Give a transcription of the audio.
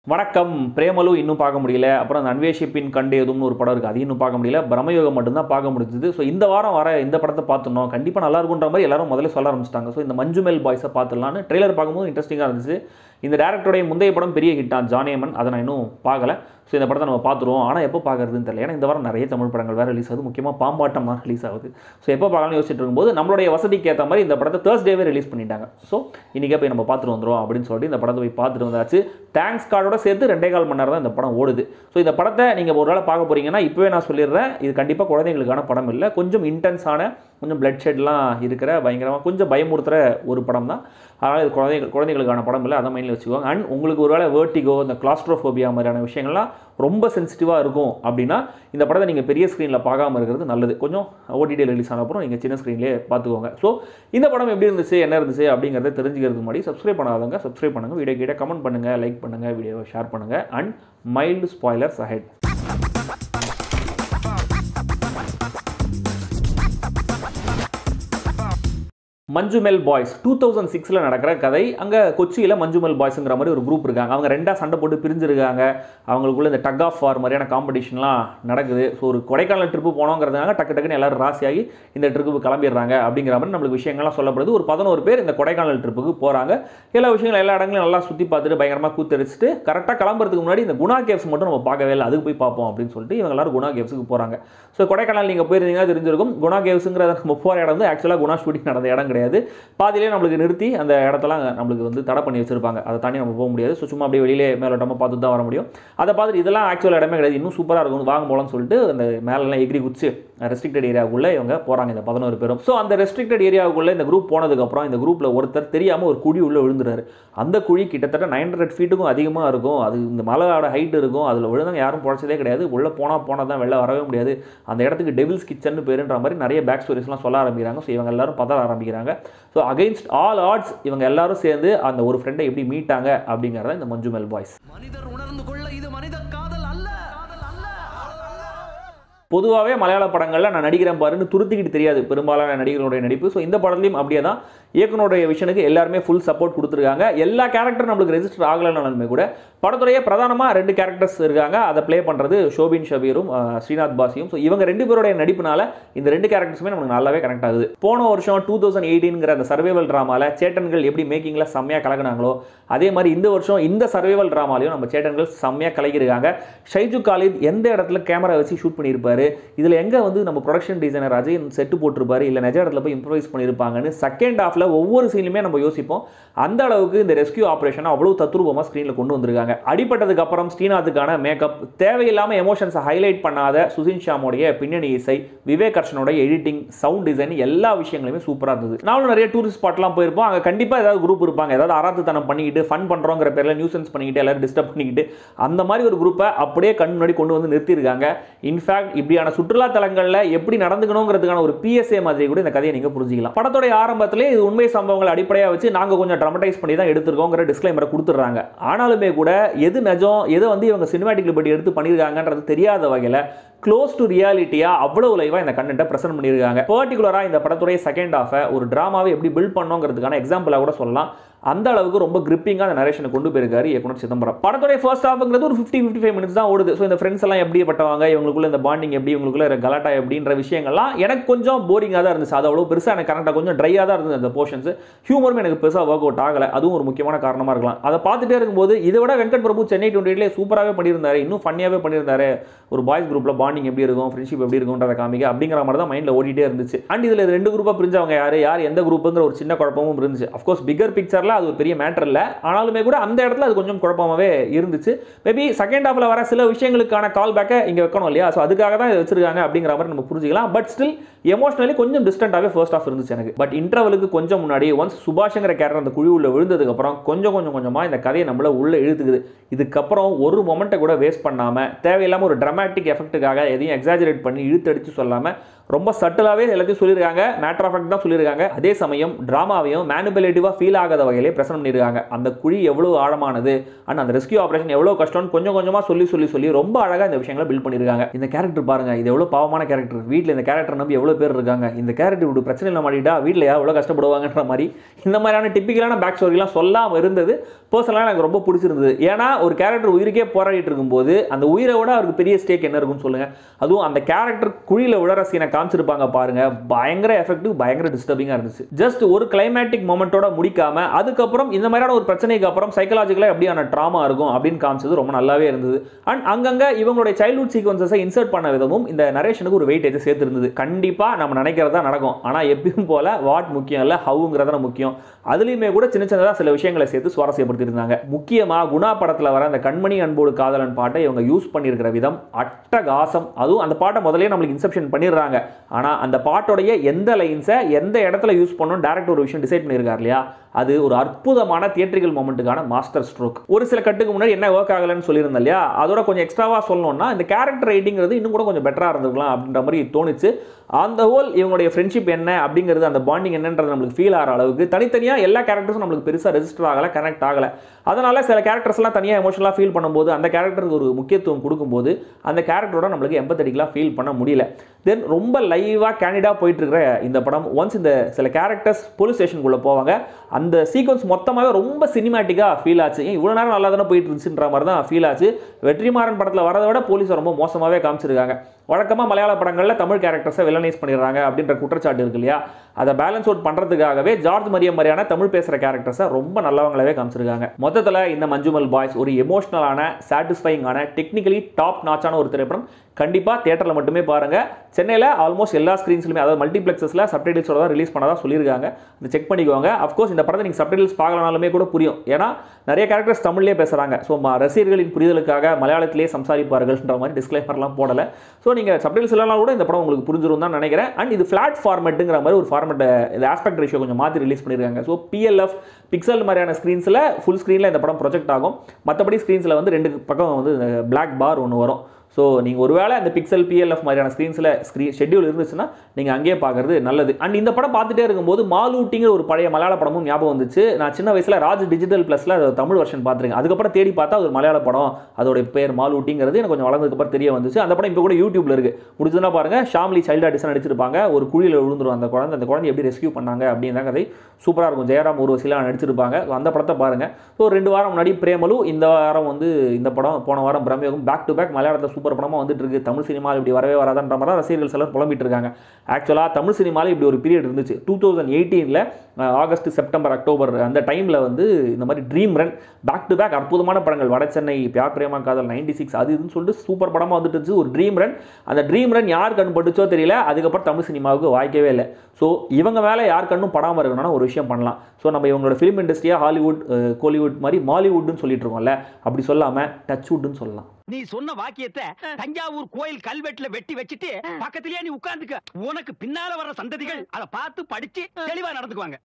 வணக்கம் பிரேமலு இன்னும் பார்க்க முடியல அப்புறம் அந்த அன்வேஷிப்பின் கண்டு எதுவும் ஒரு படம் இருக்குது அது இன்னும் பார்க்க முடியல பிரம்மயோகம் மட்டும்தான் பார்க்க முடிஞ்சது ஸோ இந்த வாரம் வர இந்த படத்தை பார்த்துனோம் கண்டிப்பாக நல்லா இருக்குன்ற மாதிரி எல்லாரும் முதல்ல சொல்ல ஆரம்பிச்சிட்டாங்க ஸோ இந்த மஞ்சுமெல் பாய்ஸை பார்த்துடலான்னு ட்ரெய்லர் பார்க்கும்போது இன்ட்ரெஸ்டிங்காக இருந்துச்சு இந்த டேரக்டருடைய முந்தைய படம் பெரிய ஹிட்டான் ஜானேமன் அதை நான் இன்னும் பார்க்கல ஸோ இந்த படத்தை நம்ம பார்த்துருவோம் ஆனால் எப்போ பார்க்கறதுன்னு தெரியல ஏன்னா இந்த வாரம் நிறைய தமிழ் படங்கள் வேறு ரிலீஸ் ஆகுது முக்கியமாக பாம்பாட்டம் தான் ரிலீஸ் ஆகுது ஸோ எப்போ பார்க்கலாம்னு யோசிச்சுட்டு இருக்கும்போது நம்மளுடைய வசதிக்கு ஏற்ற மாதிரி இந்த படத்தை தேர்ஸ்டேவே ரிலீஸ் பண்ணிட்டாங்க ஸோ இன்றைக்கே போய் நம்ம பார்த்துட்டு வந்துடும் அப்படின்னு சொல்லிட்டு இந்த படத்தை போய் பார்த்துட்டு வந்தாச்சு தேங்க்ஸ் கார்டோட சேர்த்து ரெண்டே கால் மணி நேரம் தான் இந்த படம் ஓடுது ஸோ இந்த படத்தை நீங்கள் ஒரு வேளை பார்க்க போறீங்கன்னா இப்போவே நான் சொல்லிடுறேன் இது கண்டிப்பாக குழந்தைங்களுக்கான படம் இல்லை கொஞ்சம் இன்டென்ஸான கொஞ்சம் பிளட் ஷெட்லாம் இருக்கிற பயங்கரமாக கொஞ்சம் பயமுறுத்துகிற ஒரு படம் தான் அதனால் இது குழந்தைகள் குழந்தைகளுக்கான படம் இல்லை அதை மைண்டில் வச்சுக்கோங்க அண்ட் உங்களுக்கு ஒருவேளை வேர்ட்டிகோ இந்த கிளாஸ்ட்ரோஃபோபியா மாதிரியான விஷயங்கள்லாம் ரொம்ப சென்சிட்டிவாக இருக்கும் அப்படின்னா இந்த படத்தை நீங்கள் பெரிய ஸ்க்ரீனில் பார்க்காம இருக்கிறது நல்லது கொஞ்சம் ஓடிடி ரிலீஸ் ஆன அப்புறம் நீங்கள் சின்ன ஸ்க்ரீன்லேயே பார்த்துக்கோங்க ஸோ இந்த படம் எப்படி இருந்துச்சு என்ன இருந்துச்சு அப்படிங்கிறத தெரிஞ்சுக்கிறதுக்கு முன்னாடி சப்ஸ்கிரைப் பண்ணாதவங்க சப்ஸ்கிரைப் பண்ணுங்கள் வீடியோ கீழே கமெண்ட் பண்ணுங்கள் லைக் பண்ணுங்கள் வீடியோவை ஷேர் பண்ணுங்கள் and mild spoilers ahead Manjummel boys two thousand சிக்ஸில் நடக்கிற கதை அங்கே கொச்சியில் மஞ்சுமெல் பாய்ஸுங்கிற மாதிரி ஒரு குரூப் இருக்காங்க அவங்க ரெண்டாக சண்டை போட்டு பிரிஞ்சிருக்காங்க அவங்களுக்குள்ள இந்த டக் ஆஃப் வார் மாதிரியான காம்படிஷன்லாம் நடக்குது ஸோ ஒரு கொடைக்கானல் ட்ரிப்பு போனோங்கிறதுனால டக்கு டக்குன்னு எல்லாரும் ராசியாகி இந்த ட்ரிப்புக்கு கிளம்பிடுறாங்க அப்படிங்கிற மாதிரி நம்மளுக்கு விஷயங்கள்லாம் சொல்லப்படுது ஒரு பதினோரு பேர் இந்த கொடைக்கானல் ட்ரிப்புக்கு போகிறாங்க எல்லா விஷயங்களும் எல்லா இடங்களையும் நல்லா சுற்றி பார்த்துட்டு பயங்கரமாக கூத்தரிச்சிட்டு கரெக்டாக கிளம்புறதுக்கு முன்னாடி இந்த குணா கேவ்ஸ் மட்டும் நம்ம பார்க்கவே இல்லை அதுக்கு போய் பார்ப்போம் அப்படின்னு சொல்லிட்டு இவங்க எல்லாரும் குணா கேவ்ஸுக்கு போகிறாங்க ஸோ கொடைக்கானல் நீங்கள் போயிருந்தீங்கன்னா தெரிஞ்சிருக்கும் குணா கேவ்ஸுங்கிறத நம்ம போகிற இடம் வந்து ஆக்சுவலாக குணா ஷூட்டிங் நடந்த இடம் கிடையாது பாதியிலே நம்மளுக்கு நிறுத்தி அந்த இடத்தெல்லாம் நம்மளுக்கு வந்து தடை பண்ணி வச்சிருப்பாங்க அதை தாண்டி நம்ம போக முடியாது ஸோ சும்மா அப்படியே வெளியிலே மேலோட்டமாக பார்த்து தான் வர முடியும் அதை பார்த்துட்டு இதெல்லாம் ஆக்சுவல் இடமே கிடையாது இன்னும் சூப்பராக இருக்கும் வாங்க போகலாம்னு சொல்லிட்டு அந்த மேலெல்லாம் எகிரி குச்சி ரெஸ்ட்ரிக்டட் ஏரியாவுக்குள்ளே இவங்க போகிறாங்க இந்த பதினோரு பேரும் ஸோ அந்த ரெஸ்ட்ரிக்டட் ஏரியாவுக்குள்ளே இந்த குரூப் போனதுக்கப்புறம் இந்த குரூப்பில் ஒருத்தர் தெரியாமல் ஒரு குழி உள்ளே விழுந்துறாரு அந்த குழி கிட்டத்தட்ட நைன் ஹண்ட்ரட் ஃபீட்டுக்கும் அதிகமாக இருக்கும் அது இந்த மலையோட ஹைட் இருக்கும் அதில் விழுந்தவங்க யாரும் பொழைச்சதே கிடையாது உள்ளே போனால் போனால் தான் வெளில வரவே முடியாது அந்த இடத்துக்கு டெவில்ஸ் கிச்சன் பேருன்ற மாதிரி நிறைய பேக் ஸ்டோரிஸ்லாம் சொல்ல ஆரம்பிக்கிறாங்க ஸோ இவங்க எல்லாரும் பதற ஆரம்பிக்கிறாங்க ஸோ அகைன்ஸ்ட் ஆல் ஆட்ஸ் இவங்க எல்லாரும் சேர்ந்து அந்த ஒரு ஃப்ரெண்டை எப்படி மீட்டாங்க அப்படிங்கிறத இந்த மஞ்சுமெல் பாய்ஸ் மனிதர் உணர்ந்து கொள்ள இது மனித காதல் அல்ல காதல் அல்ல பொதுவாகவே மலையாள படங்களில் நான் நடிக்கிறேன் பாருன்னு துருத்திக்கிட்டு தெரியாது பெரும்பாலான நடிகர்களுடைய நடிப்பு ஸோ இந்த படத்துலையும் அப்படியே தான் இயக்குனருடைய விஷனுக்கு எல்லாருமே ஃபுல் சப்போர்ட் கொடுத்துருக்காங்க எல்லா கேரக்டரும் நம்மளுக்கு ரெஜிஸ்டர் ஆகலைனாலுமே கூட படத்துடைய பிரதானமாக ரெண்டு கேரக்டர்ஸ் இருக்காங்க அதை ப்ளே பண்ணுறது ஷோபின் ஷபீரும் அஹ், ஸ்ரீநாத் பாசியும் ஸோ இவங்க ரெண்டு பேருடைய நடிப்புனால இந்த ரெண்டு கேரக்டர்ஸுமே நமக்கு நல்லாவே கனெக்ட் ஆகுது போன வருஷம் டூ தௌசண்ட் எயிட்டீன்கிற அந்த சர்வைவல் ட்ராமாவில் சேட்டன்கள் எப்படி மேக்கிங்கில் செம்மையாக கலக்குனாங்களோ அதே மாதிரி இந்த வருஷம் இந்த சர்வைவல் ட்ராமாலையும் நம்ம சேட்டன்கள் செம்மையாக கலக்கியிருக்காங்க ஷைஜு காலித் எந்த இடத்துல கேமரா வச்சு ஷூட் பண்ணியிருப்பாரு இதில் எங்கே வந்து நம்ம ப்ரொடக்ஷன் டிசைனர் அஜய் செட்டு போட்டிருப்பாரு இல்லை நிஜ இடத்துல போய் இம்ப்ரவைஸ் பண்ணியிருப்பாங்கன்னு செகண்ட் ஹாஃபில் ஒவ்வொரு சீன்லையுமே நம்ம யோசிப்போம் அந்த அளவுக்கு இந்த ரெஸ்கியூ ஆப்ரேஷனை அவ்வளோ தத்ரூபமாக ஸ்க்ரீனில் கொண்டு வந்திருக்காங்க அடிப்பட்டதுக்கு அப்புறம் ஸ்ரீநாத்துக்கான மேக்கப் தேவையில்லாமல் எமோஷன்ஸை ஹைலைட் பண்ணாத சுசின் ஷாமோடைய பின்னணி இசை விவேக் ஹர்ஷனோட எடிட்டிங் சவுண்ட் டிசைன் எல்லா விஷயங்களுமே சூப்பராக இருந்தது நானும் நிறைய டூரிஸ்ட் ஸ்பாட்லாம் போயிருப்போம் அங்கே கண்டிப்பாக ஏதாவது குரூப் இருப்பாங்க ஏதாவது அராத்துத்தனம் பண்ணிக்கிட்டு ஃபன் பண்ணுறோங்கிற பேரில் நியூசன்ஸ் பண்ணிக்கிட்டு எல்லாரும் டிஸ்டர்ப் பண்ணிக்கிட்டு அந்த மாதிரி ஒரு குரூப்பை அப்படியே கண் முன்னாடி கொண்டு வந்து நிறுத்தியிருக்காங்க இன்ஃபேக்ட் இப்படியான சுற்றுலா தலங்களில் எப்படி நடந்துக்கணுங்கிறதுக்கான ஒரு பிஎஸ்ஏ மாதிரி கூட இந்த கதையை நீங்கள் புரிஞ்சிக்கலாம் படத்தோடைய ஆரம்பத்திலே இது உண்மை சம்பவங்களை அடிப்படையாக வச்சு நாங்கள் கொஞ்சம் ட்ரமடைஸ் பண்ணி தான் எடுத்திருக்கோங்கிற டிஸ்க்ளைமரை கொடுத்துட்றாங்க ஆனாலுமே கூட எது நிஜம் எதை வந்து இவங்க சினிமாட்டிக் லிபர்ட்டி எடுத்து பண்ணியிருக்காங்கன்றது தெரியாத வகையில் க்ளோஸ் டு ரியாலிட்டியாக அவ்வளோ லைவாக இந்த கண்டென்ட்டை ப்ரெசென்ட் பண்ணியிருக்காங்க பர்டிகுலராக இந்த படத்துடைய செகண்ட் ஹாஃபை ஒரு ட்ராமாவை எப்படி பில்ட் பண்ணோங்கிறதுக்கான எக்ஸாம்பிளாக கூட சொல்லலாம் அந்த அளவுக்கு ரொம்ப கிரிப்பிங்காக அந்த நரேஷனை கொண்டு போயிருக்காரு இயக்குனர் சிதம்பரம் படத்துடைய ஃபர்ஸ்ட் ஹாஃப்ங்கிறது ஒரு ஃபிஃப்டி ஃபிஃப்டி ஃபைவ் மினிட்ஸ் தான் ஓடுது ஸோ இந்த ஃப்ரெண்ட்ஸ் எல்லாம் எப்படி பட்டவங்க இவங்களுக்குள்ள இந்த பாண்டிங் எப்படி இவங்களுக்குள்ள கலாட்டா எப்படின்ற விஷயங்கள்லாம் எனக்கு கொஞ்சம் போரிங்காக தான் இருந்துச்சு அது அவ்வளோ பெருசாக எனக்கு கரெக்டாக கொஞ்சம் ட்ரையாக தான் இருந்தது அந்த போர்ஷன்ஸ் ஹியூமரும் எனக்கு பெருசாக ஒர்க் அவுட் ஆகலை அதுவும் ஒரு முக்கியமான காரணமாக இருக்கலாம் அதை பார்த்துட்டே இருக்கும்போது இதை விட வெங்கட் பிரபு சென்னை டுவெண்ட்டி எயிட்லேயே சூப்பராகவே பண்ணியிருந்தாரு இன்னும் ஃபன்னியாகவே பண்ணியிருந்தாரு ஒரு பாய்ஸ் குரூப்பில் பாண்டிங் எப்படி இருக்கும் ஃப்ரெண்ட்ஷிப் எப்படி இருக்கும்ன்றத காமிக்க அப்படிங்கிற மாதிரி தான் மைண்டில் ஓடிட்டே இருந்துச்சு அண்ட் இதில் ரெண்டு குரூப்பாக பிரிஞ்சவங்க யார் யார் எந்த குரூப்புங்கிற ஒரு சின்ன குழப்பமும் இருந்துச்சு அஃப்கோர்ஸ் பிகர் பிக்சரில் அது ஒரு பெரிய மேட்டர் இல்லை ஆனாலுமே கூட அந்த இடத்துல அது கொஞ்சம் குழப்பமாகவே இருந்துச்சு மேபி செகண்ட் ஹாஃபில் வர சில விஷயங்களுக்கான கால் பேக்கை இங்கே வைக்கணும் இல்லையா ஸோ அதுக்காக தான் இதை வச்சிருக்காங்க அப்படிங்கிற மாதிரி நம்ம புரிஞ்சுக்கலாம் பட் ஸ்டில் எமோஷனலி கொஞ்சம் டிஸ்டன்ட்டாகவே ஃபர்ஸ்ட் ஆஃப் இருந்துச்சு எனக்கு பட் இன்டர்வலுக்கு கொஞ்சம் முன்னாடி ஒன்ஸ் சுபாஷங்கிற கேரக்டர் அந்த குழி உள்ள விழுந்ததுக்கப்புறம் கொஞ்சம் கொஞ்சம் கொஞ்சமாக இந்த கதையை நம்மள உள்ள இழுத்துக்குது இதுக்கப்புறம் ஒரு மொமெண்ட்டை கூட வேஸ்ட் பண்ணாமல் தேவையில்லாமல் ஒரு ட்ரமாட்டிக் எஃபெக்ட்டுக்காக ஓவராக எதையும் எக்ஸாஜரேட் பண்ணி இழுத்தடிச்சு சொல்லாமல் ரொம்ப சட்டிலாகவே எல்லாத்தையும் சொல்லியிருக்காங்க மேட்டர் ஆஃப் ஃபேக்ட் தான் சொல்லியிருக்காங்க அதே சமயம் ட்ராமாவையும் மேனிபுலேட்டிவாக ஃபீல் ஆகாத வகையிலே பிரசனம் பண்ணியிருக்காங்க அந்த குழி எவ்வளோ ஆழமானது அண்ட் அந்த ரெஸ்கியூ ஆப்ரேஷன் எவ்வளோ கஷ்டம்னு கொஞ்சம் கொஞ்சமாக சொல்லி சொல்லி சொல்லி ரொம்ப அழகாக இந்த விஷயங்களை பில்ட் பண்ணியிருக்காங்க இந்த கேரக்டர் பாருங்க இது எவ்வளோ பாவமான கேரக்டர் வீட்டில் இந்த கேரக்டர் நம்பி எவ்வளோ பேர் இருக்காங்க இந்த கேரக்டர் இப்படி பிரச்சனையில் மாட்டிட்டா வீட்டில் எவ்வளோ கஷ்டப்படுவாங்கன்ற மாதிரி இந்த மாதிரியான டிப்பிக்கலான பேக் ஸ்டோரிலாம் சொல்லாமல் இருந்தது பர்சனலாக எனக்கு ரொம்ப பிடிச்சிருந்தது ஏன்னா ஒரு கேரக்டர் உயிருக்கே போராடிட்டு இருக்கும்போது அந்த உயிரை விட அவருக்கு பெரிய ஸ்டேக் என்ன இருக்குன்னு சொல்லுங்க அதுவும் அந்த கேரக்டர் குழியில் விழற சீனை காமிச்சிருப்பாங்க பாருங்க பயங்கர எஃபெக்டிவ் பயங்கர டிஸ்டர்பிங்காக இருந்துச்சு ஜஸ்ட் ஒரு கிளைமேட்டிக் மொமெண்ட்டோட முடிக்காம அதுக்கப்புறம் இந்த மாதிரியான ஒரு பிரச்சனைக்கு அப்புறம் சைக்கலாஜிக்கலாக எப்படியான ட்ராமா இருக்கும் அப்படின்னு காமிச்சது ரொம்ப நல்லாவே இருந்தது அண்ட் அங்கங்கே இவங்களுடைய சைல்ட்ஹுட் சீக்வன்சஸை இன்சர்ட் பண்ண விதமும் இந்த நரேஷனுக்கு ஒரு வெயிட்டேஜ் சேர்த்துருந்தது கண்டிப்பாக நம்ம நினைக்கிறதா நடக்கும் ஆனால் எப்பயும் போல வாட் முக்கியம் இல்லை ஹவுங்கிறத முக்கியம் அதுலேயுமே கூட சின்ன சின்னதாக சில விஷயங்களை சேர்த்து சுவாரஸ்யப்படுத்தியிருந்தாங்க முக்கியமாக குணா படத்தில் வர அந்த கண்மணி அன்போடு காதலன் பாட்டை இவங்க யூஸ் பண்ணியிருக்கிற விதம் அட்டகாசம் அதுவும் அந்த பாட்டை முதல்லயே நம்மளுக்கு இன்செப்ஷன் பண்ணிடுறாங்க ஆனால் அந்த பாட்டோடைய எந்த லைன்ஸை எந்த இடத்துல யூஸ் பண்ணணும் டேரக்டர் ஒரு விஷயம் டிசைட் பண்ணியிருக்காரு இல்லையா அது ஒரு அற்புதமான தியேட்ரிக்கல் மொமெண்ட்டுக்கான மாஸ்டர் ஸ்ட்ரோக் ஒரு சில கட்டுக்கு முன்னாடி என்ன ஒர்க் ஆகலைன்னு சொல்லியிருந்தேன் இல்லையா அதோட கொஞ்சம் எக்ஸ்ட்ராவாக சொல்லணும்னா இந்த கேரக்டர் ரைட்டிங்கிறது இன்னும் கூட கொஞ்சம் பெட்டராக இருந்திருக்கலாம் அப்படின்ற மாதிரி தோணுச்சு அந்த ஹோல் இவங்களுடைய ஃப்ரெண்ட்ஷிப் என்ன அப்படிங்கிறது அந்த பாண்டிங் என்னன்றது நம்மளுக்கு ஃபீல் ஆகிற அளவுக்கு தனித்தனியாக எல்லா கேரக்டர்ஸும் நம்மளுக்கு பெருசாக ரெஜிஸ்டர் ஆகலை கனெக்ட் ஆகலை அதனால சில கேரக்டர்ஸ்லாம் தனியாக எமோஷனலாக ஃபீல் பண்ணும்போது அந்த கேரக்டருக்கு ஒரு முக்கியத்துவம் கொடுக்கும்போது அந்த கேரக்டரோட நம்மளுக்கு எம்பத்தடிக்கலாக ஃபீல் பண்ண முடியல தென் ரொம்ப லைவாக கேண்டிடாக போயிட்டு இருக்கிற இந்த படம் ஒன்ஸ் இந்த சில கேரக்டர்ஸ் போலீஸ் ஸ்டேஷனுக்குள்ளே போவாங்க அந்த சீக்வன்ஸ் மொத்தமாகவே ரொம்ப சினிமேட்டிக்காக ஃபீல் ஆச்சு ஏன் இவ்வளோ நேரம் நல்லா தானே போயிட்டு இருந்துச்சுன்ற மாதிரி தான் ஃபீல் ஆச்சு வெற்றிமாறன் படத்தில் வரதை விட போலீஸை ரொம்ப மோசமாகவே காமிச்சிருக்காங்க வழக்கமாக மலையாள படங்களில் தமிழ் கேரக்டர்ஸை வில்லனைஸ் பண்ணிடுறாங்க அப்படின்ற குற்றச்சாட்டு இருக்கு இல்லையா அதை பேலன்ஸ் அவுட் பண்ணுறதுக்காகவே ஜார்ஜ் மரியம் மாதிரியான தமிழ் பேசுகிற கேரக்டர்ஸை ரொம்ப நல்லவங்களாவே காமிச்சிருக்காங்க மொத்தத்தில் இந்த மஞ்சுமல் பாய்ஸ் ஒரு எமோஷனலான சாட்டிஸ்ஃபைங்கான டெக்னிக்கலி டாப் நாச்சான ஒரு திரைப்படம் கண்டிப்பாக தேட்டரில் மட்டுமே பாருங்கள் சென்னையில் ஆல்மோஸ்ட் எல்லா ஸ்க்ரீன்ஸ்லையுமே அதாவது மல்டிப்ளெக்ஸஸில் சப்டைட்டில்ஸோட தான் ரிலீஸ் பண்ணதா சொல்லியிருக்காங்க இதை செக் பண்ணிக்கோங்க அஃப்கோர்ஸ் இந்த படத்தை நீங்கள் சப்டைட்டில்ஸ் பார்க்கலனாலுமே கூட புரியும் ஏன்னா நிறைய கேரக்டர்ஸ் தமிழ்லேயே பேசுகிறாங்க ஸோ ரசிகர்களின் புரிதலுக்காக மலையாளத்திலே சம்சாரிப்பார்கள்ன்ற மாதிரி டிஸ்க்ளைமர்லாம் போடலை ஸோ நீங்கள் சப்டைட்டில்ஸ் இல்லைனா கூட இந்த படம் உங்களுக்கு புரிஞ்சிரும் தான் நினைக்கிறேன் அண்ட் இது ஃப்ளாட் ஃபார்மெட்டுங்கிற மாதிரி ஒரு ஃபார்மெட்டை இது ஆஸ்பெக்ட் ரேஷியோ கொஞ்சம் மாற்றி ரிலீஸ் பண்ணியிருக்காங்க ஸோ பிஎல்எஃப் பிக்சல் மாதிரியான ஸ்க்ரீன்ஸில் ஃபுல் ஸ்க்ரீனில் இந்த படம் ப்ரொஜெக்ட் ஆகும் மற்றபடி ஸ்க்ரீன்ஸில் வந்து ரெண்டு பக்கம் வந்து பிளாக் பார் ஒன்று வரும் ஸோ நீங்கள் ஒருவேளை அந்த பிக்சல் பிஎல்எஃப் மாதிரியான ஸ்க்ரீன்ஸில் ஸ்க்ரீன் ஷெட்யூல் இருந்துச்சுன்னா நீங்கள் அங்கேயே பார்க்குறது நல்லது அண்ட் இந்த படம் பார்த்துட்டே இருக்கும்போது மாலூட்டிங்கிற ஒரு பழைய மலையாள படமும் ஞாபகம் வந்துச்சு நான் சின்ன வயசில் ராஜ் டிஜிட்டல் ப்ளஸில் தமிழ் வெர்ஷன் பார்த்துருக்கேன் அதுக்கப்புறம் தேடி பார்த்தா அது ஒரு மலையாள படம் அதோட பேர் மாலூட்டிங்கிறது எனக்கு கொஞ்சம் வளர்ந்ததுக்கப்புறம் தெரிய வந்துச்சு அந்த படம் இப்போ கூட யூடியூப்ல இருக்கு முடிஞ்சதுன்னா பாருங்க ஷாம்லி சைல்டு ஆர்டிஸ்ட் நடிச்சிருப்பாங்க ஒரு குழியில் விழுந்துரும் அந்த குழந்தை அந்த குழந்தை எப்படி ரெஸ்கியூ பண்ணாங்க அப்படின்ற கதை சூப்பராக இருக்கும் ஜெயராம் ஊர்வசிலாம் நடிச்சிருப்பாங்க ஸோ அந்த படத்தை பாருங்க ஸோ ரெண்டு வாரம் முன்னாடி பிரேமலு இந்த வாரம் வந்து இந்த படம் போன வாரம் பிரம்மயோகம் பேக் டு பேக் மலையாளத்தில் சூப்பர் படமாக வந்துட்டு இருக்கு தமிழ் சினிமாவில் இப்படி வரவே வராதுன்ற மாதிரி தான் ரசிகர்கள் சிலர் புலம்பிட்டு இருக்காங்க ஆக்சுவலாக தமிழ் சினிமாவில் இப்படி ஒரு பீரியட் இருந்துச்சு டூ தௌசண்ட் எயிட்டீனில் ஆகஸ்ட் செப்டம்பர் அக்டோபர் அந்த டைமில் வந்து இந்த மாதிரி dream run back to back அற்புதமான படங்கள் வட சென்னை பியார் பிரேமா காதல் நைன்டி சிக்ஸ் அது இதுன்னு சொல்லிட்டு சூப்பர் படமாக வந்துட்டு இருந்துச்சு ஒரு ட்ரீம் ரன் அந்த ட்ரீம் ரன் யார் கண் பட்டுச்சோ தெரியல அதுக்கப்புறம் தமிழ் சினிமாவுக்கு வாய்க்கவே இல்லை ஸோ இவங்க மேலே யார் கண்ணும் படாமல் இருக்கணும்னா ஒரு விஷயம் பண்ணலாம் ஸோ நம்ம இவங்களோட ஃபிலிம் இண்டஸ்ட்ரியாக ஹாலிவுட் அஹ், கோலிவுட் மாதிரி மாலிவுட்னு சொல்லிட்டு இருக்கோம்ல அப்படி சொல்லாமல் டச்வுட்னு சொல்லலாம் நீ சொன்ன வாக்கியத்தை தஞ்சாவூர் கோயில் கல்வெட்டுல வெட்டி வச்சிட்டு பக்கத்திலேயே நீ உட்கார்ந்துக்க உனக்கு பின்னால வர்ற சந்ததிகள் அதை பார்த்து படிச்சு தெளிவா நடந்துக்குவாங்க